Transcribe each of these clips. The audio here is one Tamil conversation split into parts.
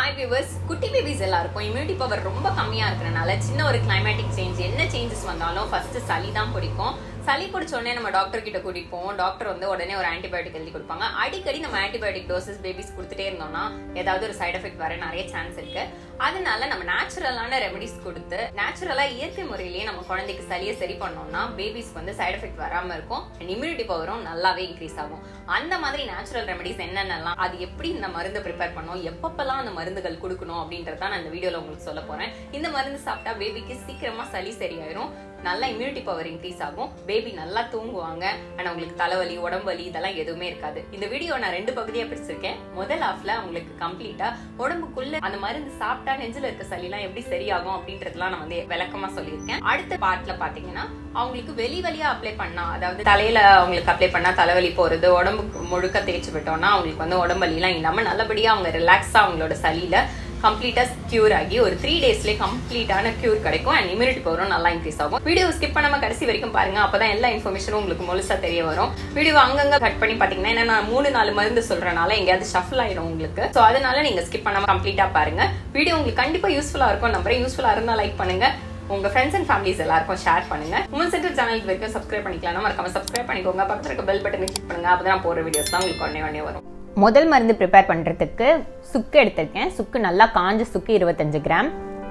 ஹாய் வியூவர்ஸ் குட்டி பேபிஸ் எல்லாருக்கும் இம்யூனிட்டி பவர் ரொம்ப கம்மியா இருக்கறனால சின்ன ஒரு கிளைமேட்டிக் சேஞ்ச் என்ன சேஞ்சஸ் வந்தாலும் ஃபர்ஸ்ட் சளி தான் பிடிக்கும் சளி பிடிச்ச உடனே நம்ம டாக்டர் கிட்ட கூட்டிட்டு போவோம் டாக்டர் வந்து உடனே ஒரு ஆன்டிபயோட்டிக் எழுதி கொடுப்பாங்க அடிக்கடி நம்ம ஆன்டிபயோட்டிக் டோசஸ் பேபிஸ் கொடுத்துட்டே இருந்தோம்னா ஏதாவது ஒரு சைடு எஃபெக்ட் வர நிறைய சான்ஸ் இருக்கு அதனால நம்ம நேச்சுரலான ரெமெடிஸ் கொடுத்து நேச்சுரலா இயற்கை முறையிலேயே நம்ம குழந்தைக்கு சளியை சரி பண்ணோம்னா பேபிஸ்க்கு வந்து சைடு எஃபெக்ட் வராம இருக்கும் அண்ட் இம்யூனிட்டி பவரும் நல்லாவே இன்க்ரீஸ் ஆகும் அந்த மாதிரி நேச்சுரல் ரெமெடிஸ் என்னென்னலாம் அது எப்படி இந்த மருந்து ப்ரிப்பேர் பண்ணணும் எப்பப்பெல்லாம் அந்த மருந்துகள் கொடுக்கணும் அப்படின்றத நான் இந்த வீடியோல உங்களுக்கு சொல்ல போறேன் இந்த மருந்து சாப்பிட்டா பேபிக்கு சீக்கிரமா சளி சரியாயிரும் நல்லா இம்யூனிட்டி பவர் இன்க்ரீஸ் ஆகும் பேபி நல்லா தூங்குவாங்க அண்ட் அவங்களுக்கு தலைவலி உடம்பு வலி இதெல்லாம் எதுவுமே இருக்காது இந்த வீடியோ நான் ரெண்டு பகுதியா பிரிச்சிருக்கேன் முதல் ஹாஃப்ல உங்களுக்கு கம்ப்ளீட்டா உடம்புக்குள்ள அந்த மருந்து சாப்பிட்டா நெஞ்சில இருக்க சளிலாம் எப்படி சரியாகும் அப்படின்றதுலாம் நான் வந்து விளக்கமா சொல்லியிருக்கேன் அடுத்த பார்ட்ல பாத்தீங்கன்னா அவங்களுக்கு வெளி வழியா அப்ளை பண்ணா அதாவது தலையில அவங்களுக்கு அப்ளை பண்ணா தலைவலி போறது உடம்புக்கு முழுக்க தேய்ச்சி விட்டோம்னா அவங்களுக்கு வந்து உடம்பு வலிலாம் இல்லாம நல்லபடியா அவங்க ரிலாக்ஸா அவங்களோட சளியில கம்ப்ளீட்டா கியூர் ஆகி ஒரு த்ரீ டேஸ்லயே கம்ப்ளீட்டான கியூர் கிடைக்கும் அண்ட் இம்யூனிட்டி பவரும் நல்லா இன்க்ரீஸ் ஆகும் வீடியோ ஸ்கிப் பண்ணாம கடைசி வரைக்கும் பாருங்க அப்பதான் எல்லா இன்ஃபர்மேஷனும் உங்களுக்கு முழுசா தெரிய வரும் வீடியோ அங்கங்க கட் பண்ணி பாத்தீங்கன்னா ஏன்னா நான் மூணு நாலு மருந்து சொல்றனால எங்கேயாவது ஷஃபில் ஆயிடும் உங்களுக்கு சோ அதனால நீங்க ஸ்கிப் பண்ணாம கம்ப்ளீட்டா பாருங்க வீடியோ உங்களுக்கு கண்டிப்பா யூஸ்ஃபுல்லா இருக்கும் நம்புறேன் யூஸ்ஃபுல்லா இருந்தா லைக் பண்ணுங்க உங்க ஃப்ரெண்ட்ஸ் அண்ட் ஃபேமிலிஸ் எல்லாருக்கும் ஷேர் பண்ணுங்க உமன் சென்டர் சேனல் வரைக்கும் சப்ஸ்கிரைப் பண்ணிக்கலாம் மறக்காம சப்ஸ்கிரைப் பண்ணிக்கோங்க பக்கத்துல இருக்க பெல் பட்டனை கிளிக் பண்ணுங்க அப்பதான் நான் போற வீடியோஸ் தான் உங்களுக்கு உடனே உடனே வரும் முதல் மருந்து ப்ரிப்பேர் பண்ணுறதுக்கு சுக்கு எடுத்திருக்கேன் சுக்கு நல்லா காஞ்ச சுக்கு இருபத்தஞ்சு கிராம்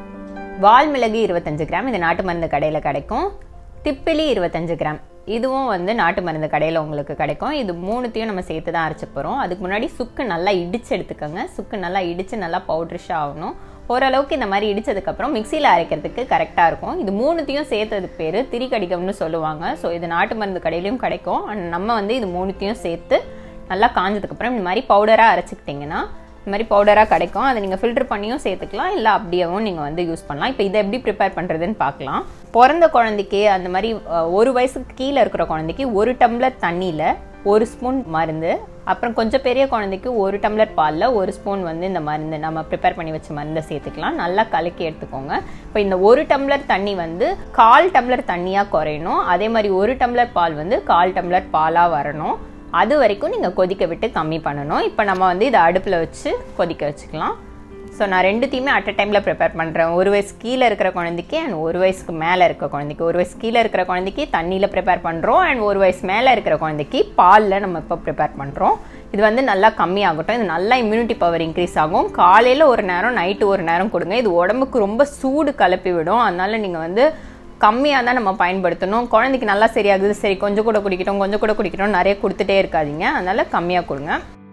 வால் மிளகு இருபத்தஞ்சு கிராம் இது நாட்டு மருந்து கடையில் கிடைக்கும் திப்பிலி இருபத்தஞ்சு கிராம் இதுவும் வந்து நாட்டு மருந்து கடையில் உங்களுக்கு கிடைக்கும் இது மூணுத்தையும் நம்ம சேர்த்து தான் அரைச்ச போகிறோம் அதுக்கு முன்னாடி சுக்கு நல்லா இடிச்சு எடுத்துக்கோங்க சுக்கு நல்லா இடித்து நல்லா பவுட்ரிஷாக ஆகணும் ஓரளவுக்கு இந்த மாதிரி இடிச்சதுக்கப்புறம் மிக்சியில் அரைக்கிறதுக்கு கரெக்டாக இருக்கும் இது மூணுத்தையும் சேர்த்தது பேர் திரிகடிகம்னு சொல்லுவாங்க ஸோ இது நாட்டு மருந்து கடையிலையும் கிடைக்கும் அண்ட் நம்ம வந்து இது மூணுத்தையும் சேர்த்து நல்லா காஞ்சதுக்கப்புறம் இந்த மாதிரி பவுடராக அரைச்சிக்கிட்டிங்கன்னா இந்த மாதிரி பவுடராக கிடைக்கும் அதை நீங்கள் ஃபில்டர் பண்ணியும் சேர்த்துக்கலாம் இல்லை அப்படியேவும் நீங்கள் வந்து யூஸ் பண்ணலாம் இப்போ இதை எப்படி ப்ரிப்பேர் பண்ணுறதுன்னு பார்க்கலாம் பிறந்த குழந்தைக்கு அந்த மாதிரி அஹ், ஒரு வயசுக்கு கீழே இருக்கிற குழந்தைக்கு ஒரு டம்ளர் தண்ணியில் ஒரு ஸ்பூன் மருந்து அப்புறம் கொஞ்சம் பெரிய குழந்தைக்கு ஒரு டம்ளர் பாலில் ஒரு ஸ்பூன் வந்து இந்த மருந்து நம்ம ப்ரிப்பேர் பண்ணி வச்ச மருந்தை சேர்த்துக்கலாம் நல்லா கலக்கி எடுத்துக்கோங்க இப்போ இந்த ஒரு டம்ளர் தண்ணி வந்து கால் டம்ளர் தண்ணியாக குறையணும் அதே மாதிரி ஒரு டம்ளர் பால் வந்து கால் டம்ளர் பாலாக வரணும் அது வரைக்கும் நீங்கள் கொதிக்க விட்டு கம்மி பண்ணணும் இப்போ நம்ம வந்து இதை அடுப்பில் வச்சு கொதிக்க வச்சுக்கலாம் ஸோ நான் ரெண்டுத்தையுமே அட் அ டைமில் ப்ரிப்பேர் பண்ணுறேன் ஒரு வயசு கீழே இருக்கிற குழந்தைக்கு அண்ட் ஒரு வயசுக்கு மேலே இருக்கிற குழந்தைக்கு ஒரு வயசு கீழே இருக்கிற குழந்தைக்கு தண்ணியில் ப்ரிப்பேர் பண்ணுறோம் அண்ட் ஒரு வயசு மேலே இருக்கிற குழந்தைக்கு பாலில் நம்ம இப்போ ப்ரிப்பேர் பண்ணுறோம் இது வந்து நல்லா கம்மியாகட்டும் இது நல்லா இம்யூனிட்டி பவர் இன்க்ரீஸ் ஆகும் காலையில் ஒரு நேரம் நைட்டு ஒரு நேரம் கொடுங்க இது உடம்புக்கு ரொம்ப சூடு கலப்பி விடும் அதனால நீங்கள் வந்து கம்மியாக தான் நம்ம பயன்படுத்தணும் குழந்தைக்கு நல்லா சரியாகுது சரி கொஞ்சம் கூட குடிக்கட்டும் கொஞ்சம் கூட குடிக்கட்டும் நிறைய கொடுத்துட்டே இருக்காதீங்க அதனால கம்மியாக கொடுங்க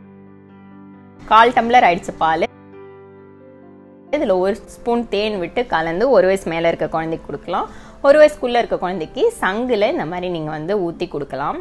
கால் டம்ளர் ஆயிடுச்சு பால் இதில் ஒரு ஸ்பூன் தேன் விட்டு கலந்து ஒரு வயசு மேலே இருக்க குழந்தைக்கு கொடுக்கலாம் ஒரு வயசுக்குள்ளே இருக்க குழந்தைக்கு சங்கில் இந்த மாதிரி நீங்கள் வந்து ஊற்றி கொடுக்கலாம்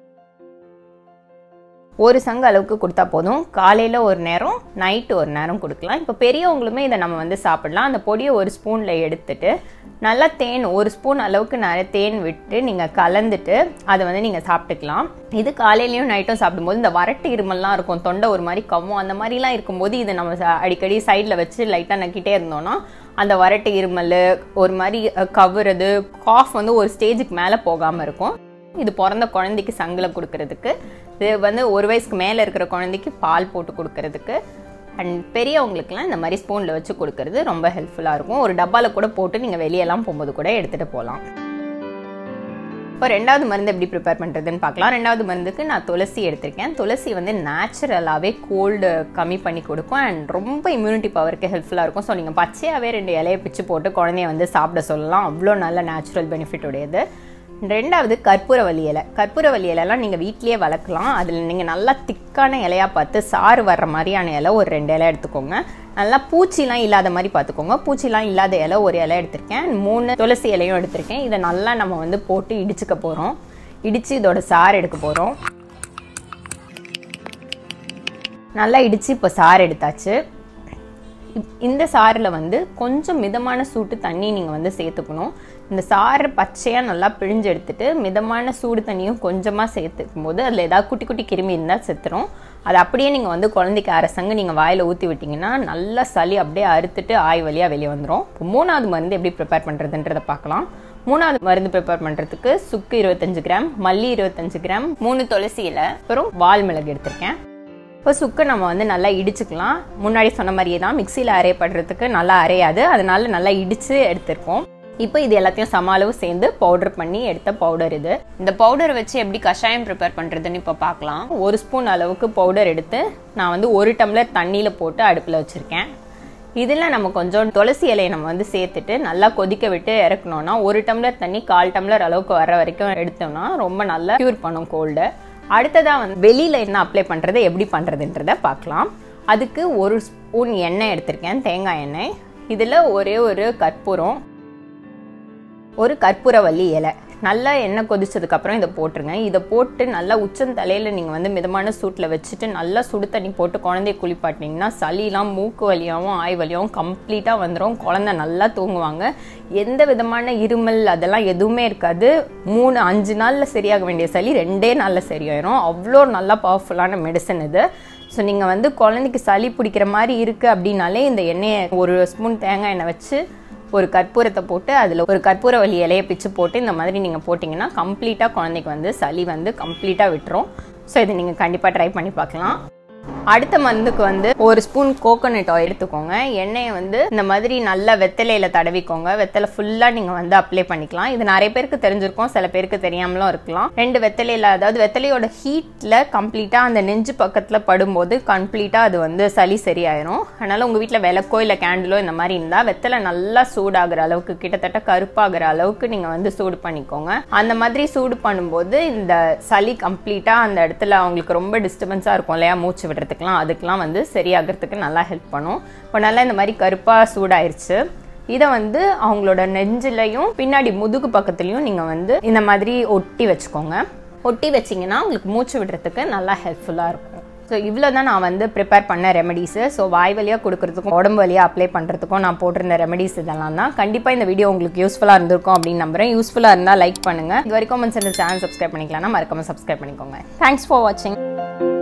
ஒரு சங்கு அளவுக்கு கொடுத்தா போதும் காலையில் ஒரு நேரம் நைட்டு ஒரு நேரம் கொடுக்கலாம் இப்போ பெரியவங்களுமே இதை நம்ம வந்து சாப்பிடலாம் அந்த பொடியை ஒரு ஸ்பூனில் எடுத்துட்டு நல்லா தேன் ஒரு ஸ்பூன் அளவுக்கு நிறைய தேன் விட்டு நீங்கள் கலந்துட்டு அதை வந்து நீங்கள் சாப்பிட்டுக்கலாம் இது காலையிலையும் நைட்டும் சாப்பிடும்போது இந்த வறட்டு இருமல்லாம் இருக்கும் தொண்டை ஒரு மாதிரி கவ்வும் அந்த மாதிரிலாம் இருக்கும்போது இதை நம்ம ச- அடிக்கடி சைடில் வச்சு லைட்டாக நக்கிட்டே இருந்தோம்னா அந்த வறட்டு இருமல் ஒரு மாதிரி அஹ், கவ்வுறது காஃப் வந்து ஒரு ஸ்டேஜுக்கு மேலே போகாமல் இருக்கும் இது பிறந்த குழந்தைக்கு சங்கில் கொடுக்கறதுக்கு இது வந்து ஒரு வயசுக்கு மேலே இருக்கிற குழந்தைக்கு பால் போட்டு கொடுக்கறதுக்கு அண்ட் பெரியவங்களுக்குலாம் இந்த மாதிரி ஸ்பூனில் வச்சு கொடுக்கறது ரொம்ப ஹெல்ப்ஃபுல்லாக இருக்கும் ஒரு டப்பாவில் கூட போட்டு நீங்கள் வெளியெல்லாம் போகும்போது கூட எடுத்துகிட்டு போகலாம் இப்போ ரெண்டாவது மருந்து எப்படி ப்ரிப்பேர் பண்ணுறதுன்னு பார்க்கலாம் ரெண்டாவது மருந்துக்கு நான் துளசி எடுத்திருக்கேன் துளசி வந்து நேச்சுரலாகவே கோல்டு கம்மி பண்ணி கொடுக்கும் அண்ட் ரொம்ப இம்யூனிட்டி பவருக்கு ஹெல்ப்ஃபுல்லாக இருக்கும் ஸோ நீங்கள் பச்சையாகவே ரெண்டு இலையை பிச்சு போட்டு குழந்தைய வந்து சாப்பிட சொல்லலாம் அவ்வளோ நல்ல நேச்சுரல் பெனிஃபிட் உடையது ரெண்டாவது கற்பூரவல்லி இலை கற்பூரவல்லி இலைலாம் நீங்கள் வீட்லேயே வளர்க்கலாம் அதில் நீங்கள் நல்லா திக்கான இலையாக பார்த்து சாறு வர்ற மாதிரியான இலை ஒரு ரெண்டு இலை எடுத்துக்கோங்க நல்லா பூச்சிலாம் இல்லாத மாதிரி பார்த்துக்கோங்க பூச்சிலாம் இல்லாத இலை ஒரு இலை எடுத்திருக்கேன் மூணு துளசி இலையும் எடுத்திருக்கேன் இதை நல்லா நம்ம வந்து போட்டு இடிச்சுக்க போகிறோம் இடித்து இதோட சாறு எடுக்க போகிறோம் நல்லா இடித்து இப்போ சாறு எடுத்தாச்சு இப்- இந்த சாறில் வந்து கொஞ்சம் மிதமான சூட்டு தண்ணி நீங்கள் வந்து சேர்த்துக்கணும் இந்த சாறு பச்சையாக நல்லா பிழிஞ்சு எடுத்துட்டு மிதமான சூடு தண்ணியும் கொஞ்சமாக சேர்த்துக்கும் போது அதில் ஏதாவது குட்டி குட்டி கிருமி இருந்தால் செத்துரும் அது அப்படியே நீங்கள் வந்து குழந்தைக்கு அரசங்க நீங்கள் வாயில் ஊற்றி விட்டிங்கன்னா நல்லா சளி அப்படியே அறுத்துட்டு ஆய் வழியாக வெளியே வந்துடும் இப்போ மூணாவது மருந்து எப்படி ப்ரிப்பேர் பண்ணுறதுன்றதை பார்க்கலாம் மூணாவது மருந்து ப்ரிப்பேர் பண்ணுறதுக்கு சுக்கு இருபத்தஞ்சு கிராம் மல்லி இருபத்தஞ்சு கிராம் மூணு துளசி இலை அப்புறம் வால் மிளகு எடுத்திருக்கேன் இப்போ சுக்கு நம்ம வந்து நல்லா இடிச்சுக்கலாம் முன்னாடி சொன்ன மாதிரியே தான் மிக்சியில் அரையப்படுறதுக்கு நல்லா அரையாது அதனால நல்லா இடித்து எடுத்திருக்கோம் இப்போ இது எல்லாத்தையும் சம அளவு சேர்ந்து பவுடர் பண்ணி எடுத்த பவுடர் இது இந்த பவுடர் வச்சு எப்படி கஷாயம் ப்ரிப்பேர் பண்ணுறதுன்னு இப்போ பார்க்கலாம் ஒரு ஸ்பூன் அளவுக்கு பவுடர் எடுத்து நான் வந்து ஒரு டம்ளர் தண்ணியில் போட்டு அடுப்பில் வச்சுருக்கேன் இதில் நம்ம கொஞ்சம் துளசி இலையை நம்ம வந்து சேர்த்துட்டு நல்லா கொதிக்க விட்டு இறக்கணும்னா ஒரு டம்ளர் தண்ணி கால் டம்ளர் அளவுக்கு வர வரைக்கும் எடுத்தோம்னா ரொம்ப நல்லா க்யூர் பண்ணும் கோல்டை அடுத்ததாக வந்து வெளியில் என்ன அப்ளை பண்ணுறது எப்படி பண்ணுறதுன்றத பார்க்கலாம் அதுக்கு ஒரு ஸ்பூன் எண்ணெய் எடுத்திருக்கேன் தேங்காய் எண்ணெய் இதில் ஒரே ஒரு கற்பூரம் ஒரு கற்பூரவல்லி இலை நல்லா எண்ணெய் கொதிச்சதுக்கப்புறம் இதை போட்டுருங்க இதை போட்டு நல்லா உச்சந்தலையில் நீங்கள் வந்து மிதமான சூட்டில் வச்சுட்டு நல்லா சுடு தண்ணி போட்டு குழந்தைய குளிப்பாட்டினீங்கன்னா சளிலாம் மூக்கு வலியாகவும் ஆய் வலியாகவும் கம்ப்ளீட்டாக வந்துடும் குழந்தை நல்லா தூங்குவாங்க எந்த விதமான இருமல் அதெல்லாம் எதுவுமே இருக்காது மூணு அஞ்சு நாளில் சரியாக வேண்டிய சளி ரெண்டே நாளில் சரியாயிரும் அவ்வளோ நல்லா பவர்ஃபுல்லான மெடிசன் இது ஸோ நீங்கள் வந்து குழந்தைக்கு சளி பிடிக்கிற மாதிரி இருக்குது அப்படின்னாலே இந்த எண்ணெயை ஒரு ஸ்பூன் தேங்காய் எண்ணெய் வச்சு ஒரு கற்பூரத்தை போட்டு அதில் ஒரு கற்பூரவல்லி இலையை பிச்சு போட்டு இந்த மாதிரி நீங்கள் போட்டிங்கன்னா கம்ப்ளீட்டாக குழந்தைக்கு வந்து சளி வந்து கம்ப்ளீட்டாக விட்டுரும் ஸோ இதை நீங்கள் கண்டிப்பாக ட்ரை பண்ணி பார்க்கலாம் அடுத்த மருந்துக்கு வந்து ஒரு ஸ்பூன் கோகோனட் ஆயில் எடுத்துக்கோங்க எண்ணெயை வந்து இந்த மாதிரி நல்லா வெத்தலையில தடவிக்கோங்க வெத்தலை ஃபுல்லாக நீங்கள் வந்து அப்ளை பண்ணிக்கலாம் இது நிறைய பேருக்கு தெரிஞ்சிருக்கும் சில பேருக்கு தெரியாமலும் இருக்கலாம் ரெண்டு வெத்தலையில அதாவது வெத்தலையோட ஹீட்டில் கம்ப்ளீட்டாக அந்த நெஞ்சு பக்கத்தில் படும்போது கம்ப்ளீட்டாக அது வந்து சளி சரியாயிரும் அதனால உங்கள் வீட்டில் விளக்கோ இல்லை கேண்டிலோ இந்த மாதிரி இருந்தால் வெத்தலை நல்லா சூடாகிற அளவுக்கு கிட்டத்தட்ட கருப்பாகிற அளவுக்கு நீங்கள் வந்து சூடு பண்ணிக்கோங்க அந்த மாதிரி சூடு பண்ணும்போது இந்த சளி கம்ப்ளீட்டாக அந்த இடத்துல அவங்களுக்கு ரொம்ப டிஸ்டர்பன்ஸாக இருக்கும் இல்லையா மூச்சு விடுறதுக்குலாம் அதுக்கெலாம் வந்து சரியாகிறதுக்கு நல்லா ஹெல்ப் பண்ணும் இப்போ நல்லா இந்த மாதிரி கருப்பாக சூடாயிருச்சு இதை வந்து அவங்களோட நெஞ்சிலையும் பின்னாடி முதுகு பக்கத்துலையும் நீங்கள் வந்து இந்த மாதிரி ஒட்டி வச்சுக்கோங்க ஒட்டி வச்சிங்கன்னா உங்களுக்கு மூச்சு விடுறதுக்கு நல்லா ஹெல்ப்ஃபுல்லாக இருக்கும் ஸோ இவ்வளோ தான் நான் வந்து ப்ரிப்பேர் பண்ண ரெமடிஸு ஸோ வாய் வழியாக கொடுக்கறதுக்கும் உடம்பு வழியாக அப்ளை பண்ணுறதுக்கும் நான் போட்டிருந்த ரெமடிஸ் இதெல்லாம் தான் கண்டிப்பாக இந்த வீடியோ உங்களுக்கு யூஸ்ஃபுல்லாக இருந்திருக்கும் அப்படின்னு நம்புறேன் யூஸ்ஃபுல்லாக இருந்தால் லைக் பண்ணுங்கள் இது வரைக்கும் சேனல் சப்ஸ்கிரைப் பண்ணிக்கலாம்னா மறக்காம சப்ஸ்கிரைப் பண்ணிக்கோங்க தேங்க்ஸ் ஃபார் வாட்சிங்